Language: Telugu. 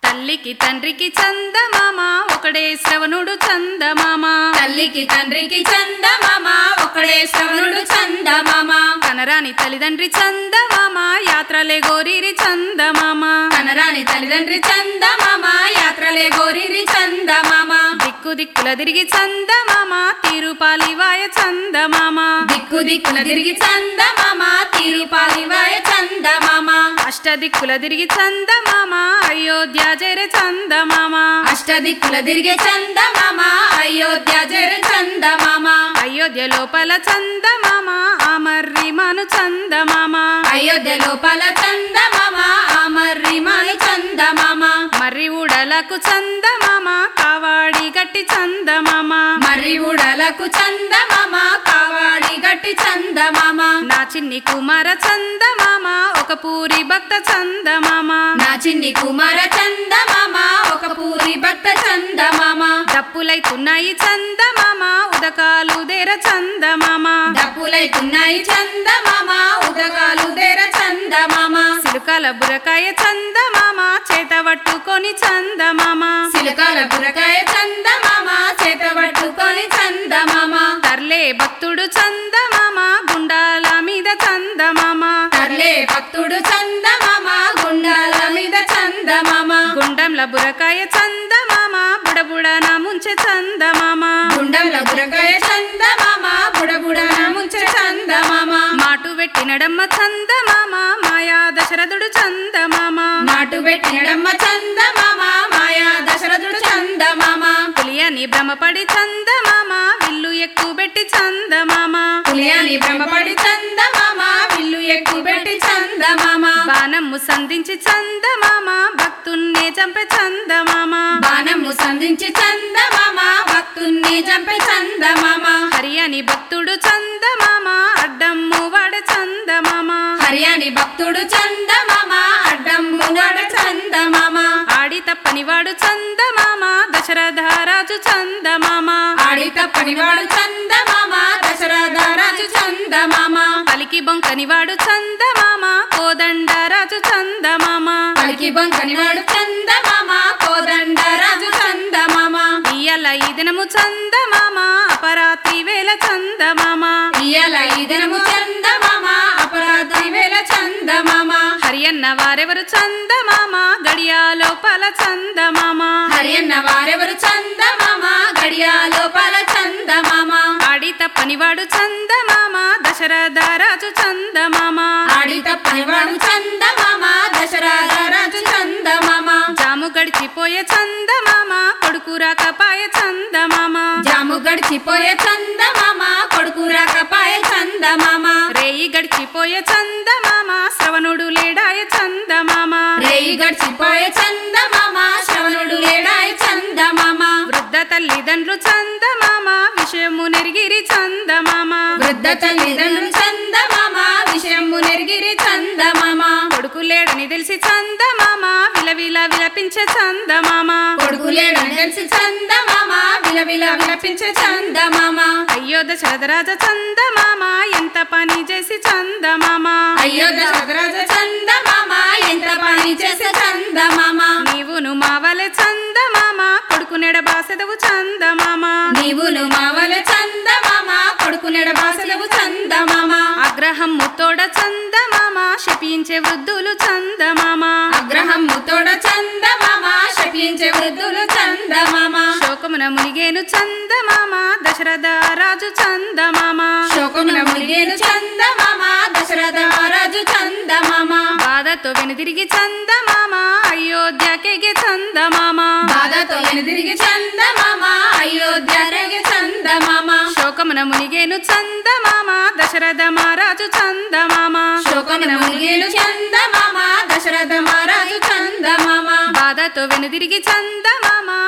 తల్లికి తండ్రికి చందమామ ఒకడే శ్రవణుడు చందమామ తల్లికి తండ్రికి చందమామ ఒకడే శ్రవణుడు చందమామ కనరాని తల్లిదండ్రి చందమామ యాత్రలే గోరీరి చందమామ కనరాని తల్లిదండ్రి చందమామ యాత్రలే గోరిరి చందమామ దిక్కు దిక్కుల తిరిగి చందమామ తిరుపాలివాయ చందమామ దిక్కు దిక్కుల తిరిగి చందమామ తిరుపాలివాయ చందమామ అష్ట దిక్కుల తిరిగి చందమామ అయోధ్య జర చందమామ అష్టదిక్కుల తిరిగే చందమామ అయోధ్య జర చందమామ అయోధ్య లోపల చందమామ అమర్రి మను చందమామ అయోధ్య లోపల చందమామ అమర్రిమాని చందమామ మర్రి ఉడలకు చందమామ కావాడి గట్టి చందమామ మర్రి ఉడలకు చందమామ కావాడి గట్టి చందమామ నా చిన్ని కుమార చందమామ ఒక పూరి భక్త చందమామ నా చిన్ని కుమార చందమామ ఒక పూరి భక్త చందమామ దప్పులైతున్నాయి చందమామ ఉదకాలు దేర చందమామ డప్పులైతున్నాయి చందమామ ఉదకాలు దేర చందమామ సిలుకల బురకాయ చందమామ చేత పట్టుకొని చందమామ సిలకాల బురకాయ చందమామ చేత పట్టుకొని చందమామ తర్లే భక్తుడు చందమామ గుండాల మీద చందమామ తర్లే భక్తుడు చందమామ గుండాల మీద చందమామ గుండంల బురకాయ చందమామ బుడబుడ నా ముంచె చందమామ గుండంల బురకాయ చందమామ బుడబుడ ముంచె చందమామ మాటు పెట్టినడమ్మ చందమామ మాయా దశరథుడు చందమామ మాటు పెట్టినడమ్మ చందమామ మాయా దశరథుడు చందమామ పులియని భ్రమపడి చందమామ విల్లు ఎక్కువ పెట్టి చందమామ పులియాని బ్రహ్మపడి చందమామ విల్లు ఎక్కువ పెట్టి చందమామ బాణమ్ము సంధించి చందమామ భక్తున్నే చంపే చందమామ బాణము సంధించి చందమామ భక్తుణ్ణి చంపే చందమామ హరియని భక్తుడు చందమామ అడ్డమ్ము వాడ చందమామ హర్యాని భక్తుడు చందమామ అడ్డమ్ము నడ చందమామ ఆడి తప్పని వాడు చందమామ దశరథరాజు చందమామ ఆడి తప్పని వాడు చందమామ దశరథ రాజు చందమామ పలికి బొంకని వాడు చందమామ కోదండరాజు చందమామ పలికి బంకని వాడు చందమామ కోదండ రాజు చందమామ ఇయ్యాల ఈ దినము చందమామ అపరాత్రి వేళ చందమామ ఇయ్యాల ఈ దినము చందమామ అపరాధి వేల చందమామ హరియన్న వారెవరు చందమామ గడియా లోపల చందమామ హరియన్న వారెవరు చందమామ గడియా లోపల చందమామ ఆడి తప్పని వాడు చందమామ దశరథరాజు చందమామ ఆడి తప్పని వాడు చందమామ దశరథ రాజు చందమామ జాము గడిచిపోయే చందమామ కొడుకు రాకపాయ చందమామ జాము గడిచిపోయే చందమామ కొడుకు రాకపాయ చందమామ రేయి గడిచిపోయే చందమామ శ్రవణుడు లేడాయ చందమామ రేయి గడిచిపోయే చందమామ శ్రవణుడు లేడాయ చందమామ వృద్ధ తల్లిదండ్రులు చందమామ విషయము నెరిగిరి చందమామ వృద్ధ తల్లిదండ్రులు చందమామ విషయము నెరిగిరి చందమామ కొడుకు లేడని తెలిసి చందమామ విలవిల విలపించే చందమామ కొడుకు లేడని తెలిసి చందమామ విలవిల విలపించే చందమామ అయ్యో దశరథరాజ చందమామ ఎంత పని చేసి చందమామ అయ్యో దశరథరాజ చందమామ ఎంత పని చేసే చందమామ నీవును మావలె చందమామ కొడుకు నెడబాసెదవు చందమామ నీవును మావల చందమామ కొడుకు నెడబాసలవు చందమామ అగ్రహము తోడ చందమామ శపించే వృద్ధులు చందమామ అగ్రహము తోడ చందమామ శపించే వృద్ధులు చందమామ శోకమున మునిగేను చందమామ దశరథ రాజు చందమామ శోకమున మునిగేను చందమామ దశరథ రాజు చందమామ బాధతో వెనుదిరిగి చందమామ అయోధ్యకెగే చందమామ బాధతో తిరిగి చందమామ అయోధ్య రేగే చందమామ శోకమున మునిగేను చందమామ దశరథ మహారాజు చందమామ శోకమున మునిగేను చందమామ దశరథ మహారాజు చందమామ బాధతో వెనుదిరిగి చందమామ